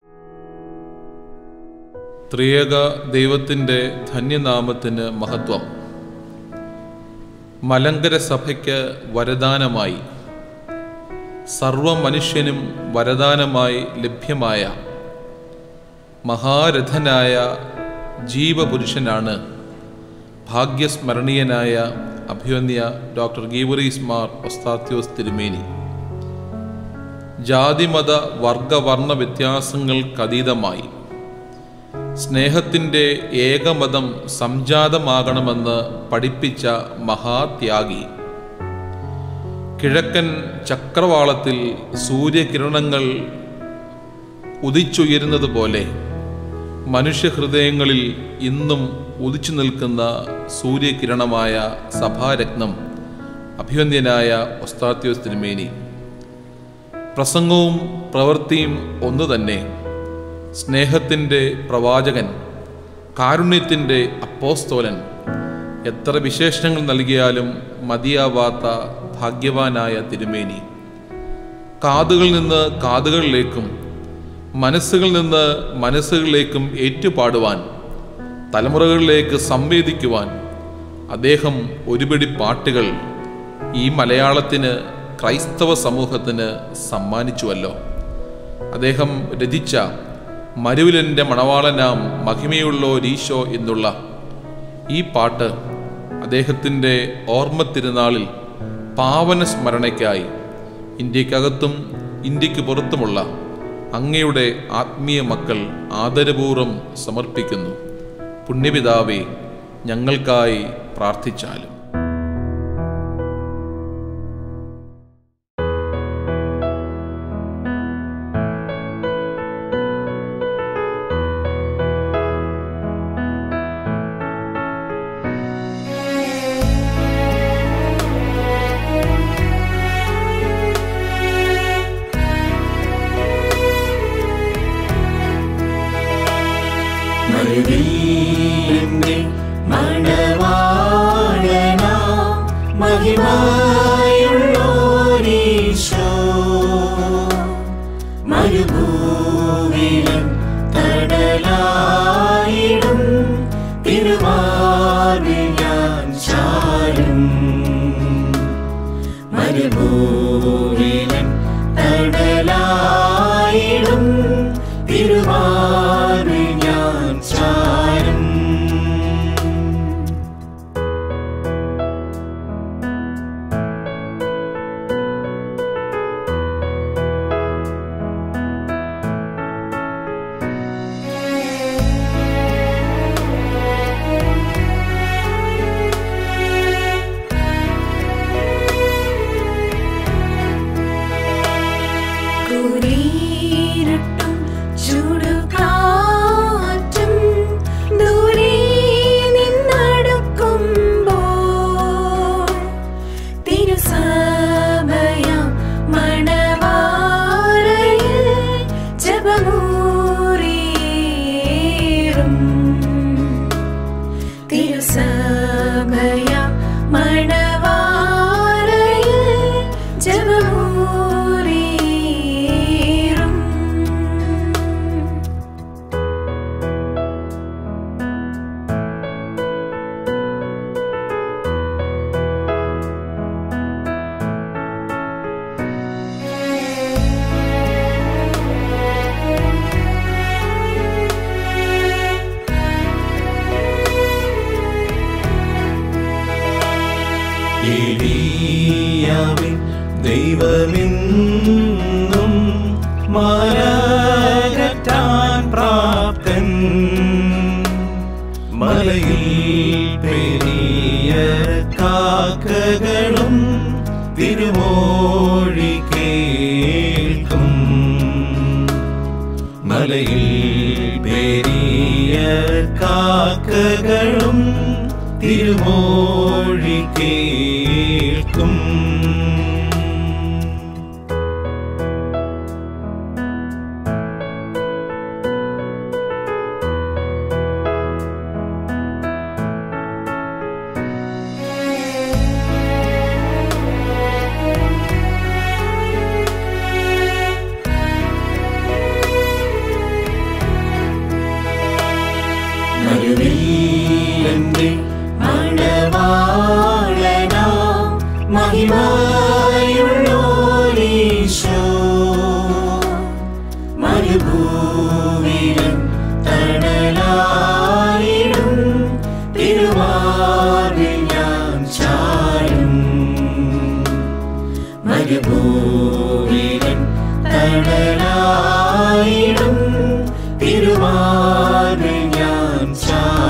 ത്രിയേക ദൈവത്തിൻ്റെ ധന്യനാമത്തിന് മഹത്വം മലങ്കര സഭയ്ക്ക് വരദാനമായി സർവ മനുഷ്യനും വരദാനമായി ലഭ്യമായ മഹാരഥനായ ജീവപുരുഷനാണ് ഭാഗ്യസ്മരണീയനായ അഭിവന്യ ഡോക്ടർ ഗീവറീസ് മാർ ഒസ്താത്യോസ് തിരുമേനി ജാതിമത വർഗവർണ്ണ വ്യത്യാസങ്ങൾക്കതീതമായി സ്നേഹത്തിൻ്റെ ഏകമതം സംജാതമാകണമെന്ന് പഠിപ്പിച്ച മഹാത്യാഗി കിഴക്കൻ ചക്രവാളത്തിൽ സൂര്യകിരണങ്ങൾ ഉദിച്ചുയരുന്നത് പോലെ മനുഷ്യഹൃദയങ്ങളിൽ ഇന്നും ഉദിച്ചു നിൽക്കുന്ന സൂര്യകിരണമായ സഭാരത്നം അഭിവന്ദ്യനായ ഒസ്താത്യോസ് തിരുമേനി പ്രസംഗവും പ്രവൃത്തിയും ഒന്നു തന്നെ സ്നേഹത്തിൻ്റെ പ്രവാചകൻ കാരുണ്യത്തിൻ്റെ അപ്പോസ്തോലൻ എത്ര വിശേഷണങ്ങൾ നൽകിയാലും മതിയാവാത്ത ഭാഗ്യവാനായ തിരുമേനി കാതുകളിൽ നിന്ന് കാതുകളിലേക്കും മനസ്സുകളിൽ നിന്ന് മനസ്സുകളിലേക്കും ഏറ്റുപാടുവാൻ തലമുറകളിലേക്ക് സംവേദിക്കുവാൻ അദ്ദേഹം ഒരുപിടി പാട്ടുകൾ ഈ മലയാളത്തിന് ക്രൈസ്തവ സമൂഹത്തിന് സമ്മാനിച്ചുവല്ലോ അദ്ദേഹം രചിച്ച മരുവിലൻ്റെ മണവാളനാം മഹിമയുള്ളോരീശോ എന്നുള്ള ഈ പാട്ട് അദ്ദേഹത്തിൻ്റെ ഓർമ്മ തിരുനാളിൽ പാവന സ്മരണയ്ക്കായി ഇന്ത്യക്കകത്തും ഇന്ത്യക്ക് പുറത്തുമുള്ള അങ്ങയുടെ ആത്മീയ മക്കൾ ആദരപൂർവ്വം സമർപ്പിക്കുന്നു പുണ്യപിതാവേ ഞങ്ങൾക്കായി പ്രാർത്ഥിച്ചാലും മരുവിന്റെ മണവാളനാ മഹിമായുള്ളോരീശോ മരുഭൂവിലും തടലായിടും തിരുമാറിൽ ഞാൻ ചാരും മരുഭൂവിലും തടലായിടും തിരുമാറിൽ ഞാൻ ചാരും കുടീരട്ടും ചുടുകാറ്റും ദൂരെ നിന്നടുക്കുമ്പോൾ തിരുസഭയാം മണവാറയിൽ ജപമൂറിയേറും തിരുസഭയാം മണവാറയിൽ ജപമൂറിയേറും ഏലിയാവിൻ ദൈവമെന്നും മരകറ്റാൻ പ്രാപ്തൻ മലയിൽ പെരിയ കാക്കകളും തിരുമോഴി കേൾക്കും മലയിൽ പെരിയ കാക്കകളും തിരുമോഴി കേൾക്കും ും മഹിമയുള്ളോരീശോ മരുഭൂമിയിലും തണലായിടും തിരുമാറിൽ ഞാൻ ചാരും മരുഭൂമിയിലും തണലായിടും തിരുമാറിൽ ഞാൻ ചാരും